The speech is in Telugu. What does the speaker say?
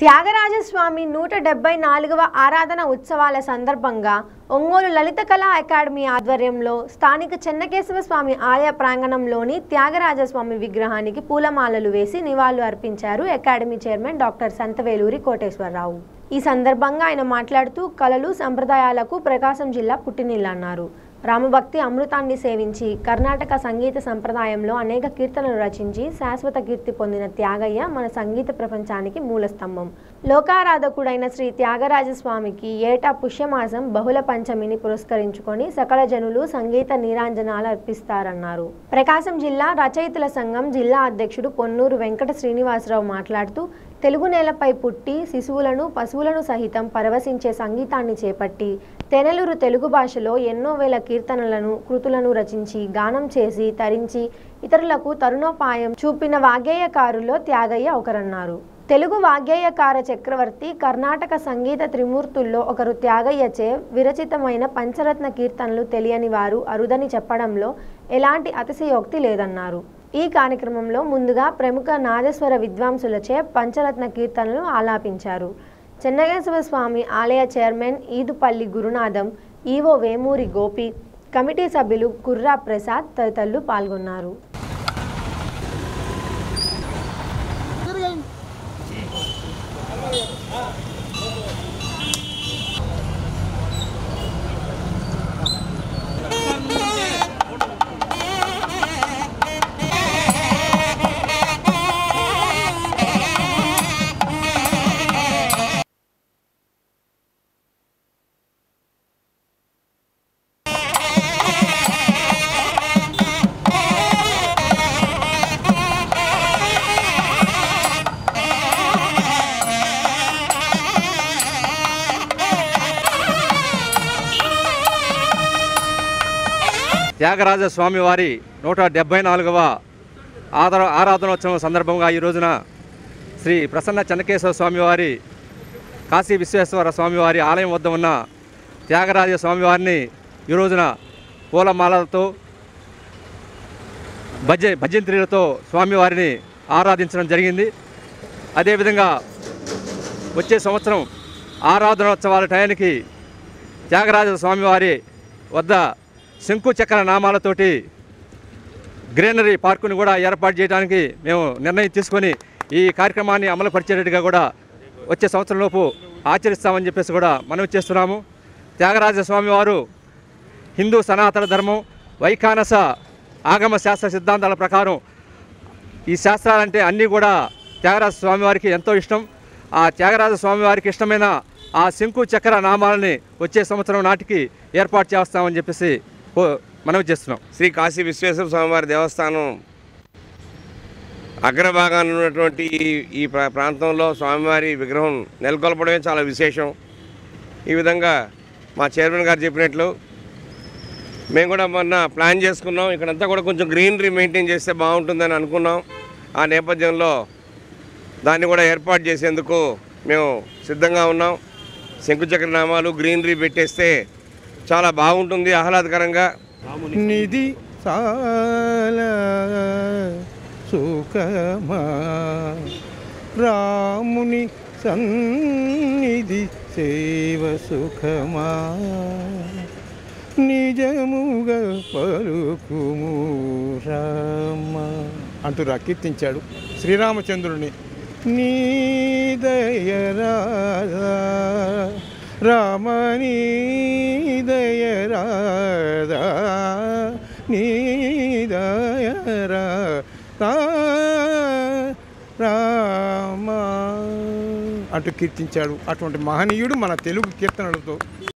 త్యాగరాజస్వామి నూట డెబ్బై నాలుగవ ఆరాధన ఉత్సవాల సందర్భంగా ఒంగోలు లలిత కళా అకాడమీ ఆధ్వర్యంలో స్థానిక చెన్నకేశవ స్వామి ఆలయ ప్రాంగణంలోని త్యాగరాజస్వామి విగ్రహానికి పూలమాలలు వేసి నివాళులు అర్పించారు academy chairman doctor Santhaveluri Koteswararao ఈ సందర్భంగా ఆయన మాట్లాడుతూ కళలు సంప్రదాయాలకు ప్రకాశం జిల్లా పుట్టినిల్లన్నారు రామభక్తి అమృతాన్ని సేవించి కర్ణాటక సంగీత సంప్రదాయంలో అనేక కీర్తనలు రచించి శాశ్వత కీర్తి పొందిన త్యాగయ్య మన సంగీత ప్రపంచానికి మూలస్తంభం లోకారాధకుడైన శ్రీ త్యాగరాజస్వామికి ఏటా పుష్యమాసం బహుళ పంచమిని పురస్కరించుకొని సకల జనులు సంగీత నీరాంజనాలు అర్పిస్తారన్నారు ప్రకాశం జిల్లా రచయితల సంఘం జిల్లా అధ్యక్షుడు పొన్నూరు వెంకట శ్రీనివాసరావు మాట్లాడుతూ తెలుగు నేలపై పుట్టి శిశువులను పశువులను సహితం పరవశించే సంగీతాన్ని చేపట్టి తెనలూరు తెలుగు భాషలో ఎన్నో వేల కీర్తనలను కృతులను రచించి గానం చేసి తరించి ఇతరులకు తరుణోపాయం చూపిన వాగ్గేయకారులో త్యాగయ్య ఒకరన్నారు తెలుగు వాగ్గేయకార చక్రవర్తి కర్ణాటక సంగీత త్రిమూర్తుల్లో ఒకరు త్యాగయ్యచే విరచితమైన పంచరత్న కీర్తనలు తెలియని వారు అరుదని చెప్పడంలో ఎలాంటి అతిశయోక్తి లేదన్నారు ఈ కార్యక్రమంలో ముందుగా ప్రముఖ నాదస్వర విద్వాంసులచే పంచరత్న కీర్తనలు ఆలాపించారు చెన్నకేశవ స్వామి ఆలయ chairman Edupalli Gurunatham EO Vemuri Gopi committee సభ్యులు కుర్రా ప్రసాద్ తదితరులు పాల్గొన్నారు త్యాగరాజ స్వామివారి నూట డెబ్బై నాలుగవ ఆదర ఆరాధనోత్సవం సందర్భంగా ఈ రోజున శ్రీ ప్రసన్న చెన్నకేశ్వర స్వామివారి కాశీ విశ్వేశ్వర స్వామివారి ఆలయం వద్ద ఉన్న త్యాగరాజ స్వామివారిని ఈ రోజున పూలమాలలతో భజ భజంత్రీలతో స్వామివారిని ఆరాధించడం జరిగింది అదేవిధంగా వచ్చే సంవత్సరం ఆరాధనోత్సవాల టయానికి త్యాగరాజ స్వామివారి వద్ద శంకు చక్ర నామాలతోటి గ్రీనరీ పార్కుని కూడా ఏర్పాటు చేయడానికి మేము నిర్ణయం తీసుకొని ఈ కార్యక్రమాన్ని అమలుపరిచేటట్టుగా కూడా వచ్చే సంవత్సరంలోపు ఆచరిస్తామని చెప్పేసి కూడా మనవి చేస్తున్నాము త్యాగరాజ స్వామివారు హిందూ సనాతన ధర్మం వైఖానస ఆగమ శాస్త్ర సిద్ధాంతాల ప్రకారం ఈ శాస్త్రాలంటే అన్నీ కూడా త్యాగరాజ స్వామివారికి ఎంతో ఇష్టం ఆ త్యాగరాజ స్వామివారికి ఇష్టమైన ఆ శంకు చక్ర నామాలని వచ్చే సంవత్సరం నాటికి ఏర్పాటు చేస్తామని చెప్పేసి కో- మనవి చేస్తున్నాం శ్రీ కాశీ విశ్వేశ్వర స్వామివారి దేవస్థానం అగ్రభాగాన ఉన్నటువంటి ఈ- ఈ ప్రా- ప్రాంతంలో స్వామివారి విగ్రహం నెలకొల్పడమే చాలా విశేషం ఈ విధంగా మా చైర్మన్ గారు చెప్పినట్లు మేము కూడా మొన్న ప్లాన్ చేసుకున్నాం ఇక్కడంతా కూడా కొంచెం గ్రీనరీ మెయింటైన్ చేస్తే బాగుంటుందని అనుకున్నాం ఆ నేపథ్యంలో దాన్ని కూడా ఏర్పాటు చేసేందుకు మేము సిద్ధంగా ఉన్నాం శంకుచక్ర నామాలు గ్రీనరీ పెట్టేస్తే చాలా బాగుంటుంది ఆహ్లాదకరంగా నిధి చాలా సుఖమా రాముని సన్నిధి సేవ సుఖమా నిజముగా పలుకుము రామ అంటూ రకీర్తించాడు శ్రీరామచంద్రుని నీ దయరాదా రామనీ దయరాదా నీ దయరా రామ అంటూ కీర్తించాడు అటువంటి మహనీయుడు మన తెలుగు కీర్తనలతో